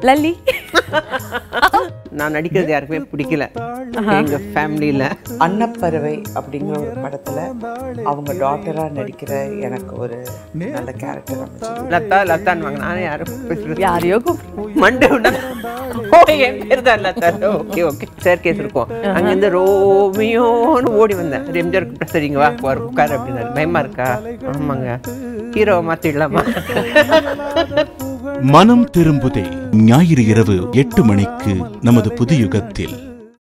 லல்லி நான் நடிக்கிறது யாருக்குமே பிடிக்கல எங்க ஃபேமிலியில அன்னப்பறவை அப்படிங்கிற ஒரு படத்துல அவங்க டாட்டரா நடிக்கிற எனக்கு ஒரு நல்ல கேரக்டர் அமைச்சது லதா லதான்னு வாங்க நானே யாரும் பேசுறது யாரையோ கூப்பிட்டு மண்டே உண்டா ஓ என் பேர் தான் லதா ஓகே ஓகே சேர் கேஸ் இருக்கும் அங்கேருந்து ரோமியோன்னு ஓடி வந்தேன் எம்ஜிஆர் கூப்பிட்டு சரிங்க வா உட்காரு உட்காரு அப்படின்னாரு பயமா இருக்கா ஆமாங்க ஹீரோவை மாத்திடலாமா மனம் திரும்புதே ஞாயிறு இரவு எட்டு மணிக்கு நமது புது யுகத்தில்